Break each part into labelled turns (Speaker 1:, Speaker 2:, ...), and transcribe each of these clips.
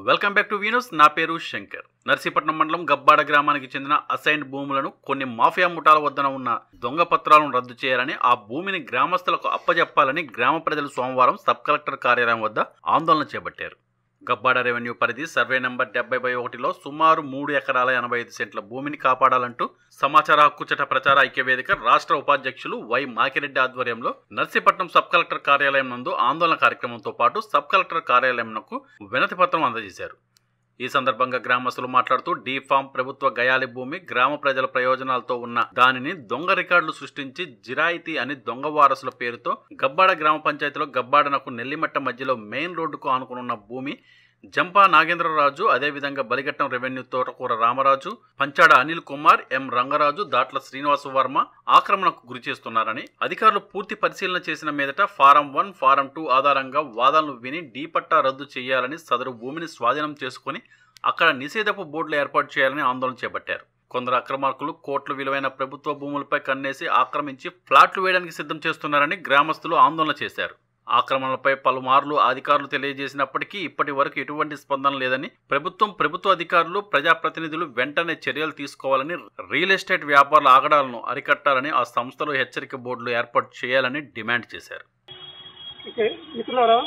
Speaker 1: welcome back to Venus నా పేరు శంకర్ నర్సీపట్నం మండలం గబ్బాడ గ్రామానికి చెందిన అసైన్డ్ భూములను కొన్ని మాఫియా ముఠాల వద్దన ఉన్న దొంగ పత్రాలను రద్దు చేయాలని ఆ భూమిని గ్రామస్తులకు అప్పజెప్పాలని గ్రామ ప్రజలు సోమవారం సబ్ కలెక్టర్ కార్యాలయం వద్ద ఆందోళన చేపట్టారు గబ్బాడ రెవెన్యూ పరిధి సర్వే నంబర్ డెబ్బై బై ఒకటిలో సుమారు మూడు ఎకరాల ఎనభై ఐదు సెంట్ల భూమిని కాపాడాలంటూ సమాచార హక్కు చట్ట ప్రచార ఐక్యవేదిక రాష్ట్ర ఉపాధ్యక్షులు వై మాకిరెడ్డి ఆధ్వర్యంలో నర్సీపట్నం సబ్ కలెక్టర్ కార్యాలయం నందు ఆందోళన కార్యక్రమంతో పాటు సబ్ కలెక్టర్ కార్యాలయంకు వినతి పత్రం అందజేశారు ఈ సందర్భంగా గ్రామస్తులు మాట్లాడుతూ డీ ఫామ్ ప్రభుత్వ గయాలి భూమి గ్రామ ప్రజల ప్రయోజనాలతో ఉన్న దానిని దొంగ రికార్డులు సృష్టించి జిరాయితీ అని దొంగ వారసుల పేరుతో గబ్బాడ గ్రామ పంచాయతీలో గబ్బాడనకు నెల్లిమట్ట మధ్యలో మెయిన్ రోడ్డుకు ఆనుకునున్న భూమి జంపా నాగేంద్రరాజు అదేవిధంగా బలిఘట్టం రెవెన్యూ తోటకూర రామరాజు పంచాడ అనిల్ కుమార్ ఎం రంగరాజు దాట్ల శ్రీనివాస వర్మ ఆక్రమణకు గురి చేస్తున్నారని అధికారులు పూర్తి పరిశీలన చేసిన మీదట ఫారం వన్ ఫారం టూ ఆధారంగా వాదనలు విని డీ పట్టా రద్దు చేయాలని సదరు భూమిని స్వాధీనం చేసుకుని అక్కడ నిషేధపు బోర్డులు ఏర్పాటు చేయాలని ఆందోళన చేపట్టారు కొందరు అక్రమార్కులు కోట్ల విలువైన ప్రభుత్వ భూములపై కన్నేసి ఆక్రమించి ఫ్లాట్లు వేయడానికి సిద్ధం చేస్తున్నారని గ్రామస్తులు ఆందోళన చేశారు ఆక్రమణలపై పలుమార్లు అధికారులు తెలియజేసినప్పటికీ ఇప్పటి వరకు ఎటువంటి స్పందన లేదని ప్రభుత్వం ప్రభుత్వ అధికారులు ప్రజాప్రతినిధులు వెంటనే చర్యలు తీసుకోవాలని రియల్ ఎస్టేట్ వ్యాపారుల ఆగడాలను అరికట్టాలని ఆ సంస్థలు హెచ్చరిక బోర్డులు ఏర్పాటు చేయాలని డిమాండ్ చేశారు
Speaker 2: ఓకే మిత్రులారా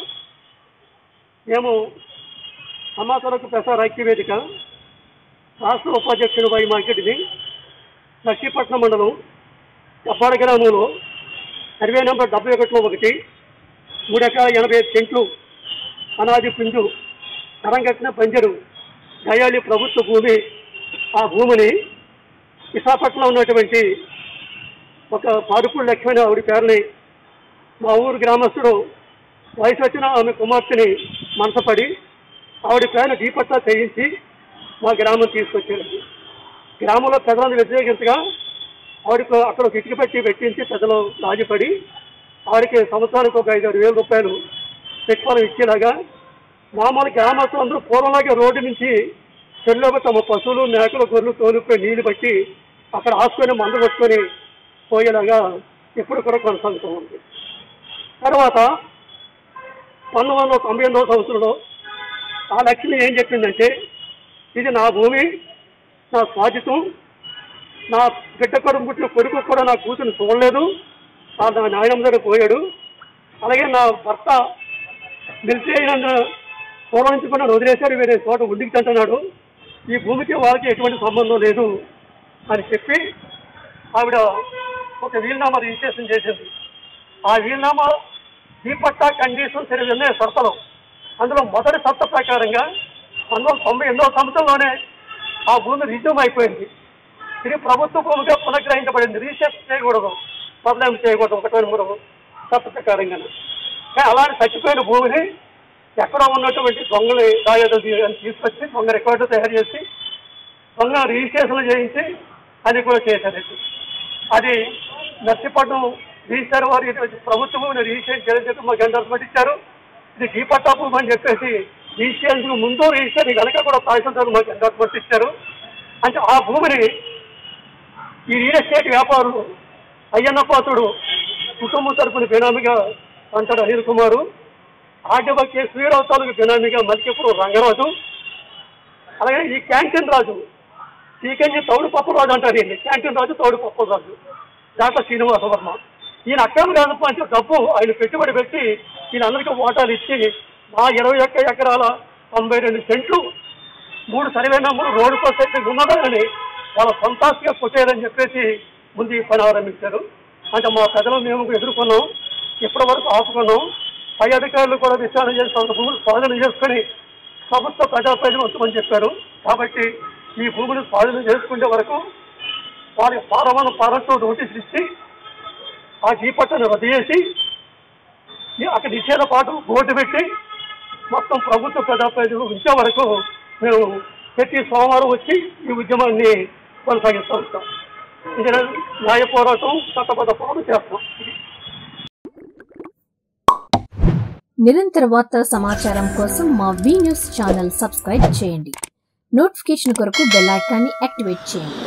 Speaker 2: మేము సమాచారకు ప్రసార ఐక్యవేదిక రాష్ట్ర ఉపాధ్యక్షుడు వై మార్కెట్ని నర్సీపట్నం మండలం కప్పాడ గ్రామంలో సర్వే నెంబర్ డెబ్బై ఒకటిలో ఒకటి మూడు ఎకరాల ఎనభై ఐదు సెంట్లు అనాది పుంజు కరంగట్టిన బంజరు గయాలి ప్రభుత్వ భూమి ఆ భూమిని విశాఖపట్నంలో ఉన్నటువంటి ఒక పాడుపూడి లక్ష్మణ ఆవిడ పేరుని మా ఊరు గ్రామస్తుడు వయసు వచ్చిన ఆమె కుమార్తెని మనసపడి ఆవిడ పైన దీపట్ట చేయించి మా గ్రామం తీసుకొచ్చారు గ్రామంలో ప్రజలను వ్యతిరేకించగా ఆవిడకు అక్కడ ఒక ఇటుక పెట్టి పెట్టించి ప్రజలు రాజుపడి ఆవిడకి సంవత్సరానికి ఒక ఐదు ఆరు వేల రూపాయలు ప్రతిఫలం ఇచ్చేలాగా మామూలు గ్రామస్తులు అందరూ పూర్వంలాగే రోడ్డు నుంచి చెల్లోకి తమ పశువులు మేకలు గొర్రెలు తోలుకొని నీళ్లు బట్టి అక్కడ ఆసుకొని మందు కొట్టుకొని పోయేలాగా ఎప్పుడు కూడా కొనసాగుతూ ఉంది తర్వాత పంతొమ్మిది వందల తొంభై ఎనిమిదవ సంవత్సరంలో ఆ లక్ష్మి ఏం చెప్పిందంటే ఇది నా భూమి నా స్వాధితం నా బిడ్డ కొడుకు పుట్టిన కొడుకు కూడా నా కూతురు చూడలేదు ఆ నా నాయనమ్మ దగ్గర పోయాడు అలాగే నా భర్త మిలిటరీ అయినందున పూర్వించకుండా వదిలేశారు వేరే చోట ఉండికి తింటున్నాడు ఈ భూమికి వాళ్ళకి ఎటువంటి సంబంధం లేదు అని చెప్పి ఆవిడ ఒక వీలునామా రిజిస్ట్రేషన్ చేసింది ఆ వీలునామా ఈ పట్టా కండిషన్ సరి ఉన్నాయి షరతులు అందులో మొదటి షరత ప్రకారంగా పంతొమ్మిది వందల తొంభై ఎనిమిదవ సంవత్సరంలోనే ఆ భూమి రిజ్యూమ్ అయిపోయింది ఇది ప్రభుత్వ భూమిగా పునఃగ్రహించబడింది రీసెర్చ్ చేయకూడదు బదలాయింపు చేయకూడదు ఒకటి మూడు షరతు ప్రకారంగా కానీ అలాంటి చచ్చిపోయిన భూమిని ఎక్కడో ఉన్నటువంటి దొంగలు దాయాదు తీసుకొచ్చి దొంగ రికార్డు తయారు చేసి దొంగ రిజిస్ట్రేషన్ చేయించి అది కూడా చేశారు అది నర్సీపట్నం రిజిస్టర్ వారు ఇది ప్రభుత్వ భూమిని రిజిస్ట్రేషన్ చేయని చెప్పి మాకు ఎండర్స్మెంట్ ఇచ్చారు ఇది డీపట్టా భూమి అని చెప్పేసి రిజిస్ట్రేషన్ ముందు రిజిస్టర్ కనుక కూడా తహసీల్దార్ మాకు ఎండర్స్మెంట్ ఇచ్చారు అంటే ఆ భూమిని ఈ రియల్ ఎస్టేట్ వ్యాపారులు అయ్యన్న పాత్రుడు కుటుంబం తరపున బినామీగా అంటాడు అనిల్ కుమారు ఆర్డీఓకే శ్రీరావు తాలూకు బినామీగా మల్కిప్పుడు రంగరాజు అలాగే ఈ క్యాంటీన్ రాజు శ్రీకంజి తౌడు పప్పరాజు అంటారు ఈయన్ని క్యాంటీన్ రాజు తౌడు పప్పరాజు దాంట్లో శ్రీనివాస వర్మ ఈయన అక్రమ రాజు అంటే డబ్బు ఆయన పెట్టుబడి పెట్టి వీళ్ళందరికీ ఓటాలు ఇచ్చి మా ఇరవై ఒక్క ఎకరాల తొంభై రెండు సెంట్లు మూడు సర్వే నెంబర్ రోడ్డు కోసం ఉన్నదని వాళ్ళ సొంతాస్తిగా కొట్టేయాలని చెప్పేసి ముందు ఈ పని ఆరంభించారు అంటే మా ప్రజలు మేము ఎదుర్కొన్నాం ఇప్పటి వరకు ఆపుకున్నాం పై అధికారులు కూడా విచారణ చేసి వాళ్ళ భూములు స్వాధీనం చేసుకొని ప్రభుత్వ ప్రజాప్రయోజనం ఉంచమని చెప్పారు కాబట్టి ఈ భూమిని స్వాధీనం చేసుకునే వరకు వారి పారవన పారంతో నోటీసులు ఇచ్చి ఆ జీపట్టను రద్దు చేసి ఈ అక్కడ నిషేధ పాటు బోర్డు పెట్టి మొత్తం ప్రభుత్వ ప్రజాప్రయోజనం ఉంచే వరకు మేము ప్రతి సోమవారం వచ్చి ఈ ఉద్యమాన్ని కొనసాగిస్తూ ఉంటాం ఇది న్యాయ పోరాటం చట్టబద్ధ పోరాటం చేస్తాం
Speaker 3: నిరంతర వార్తా సమాచారం కోసం మా వి న్యూస్ ఛానల్ సబ్స్క్రైబ్ చేయండి నోటిఫికేషన్ కొరకు బెల్ ఐకాన్ని యాక్టివేట్ చేయండి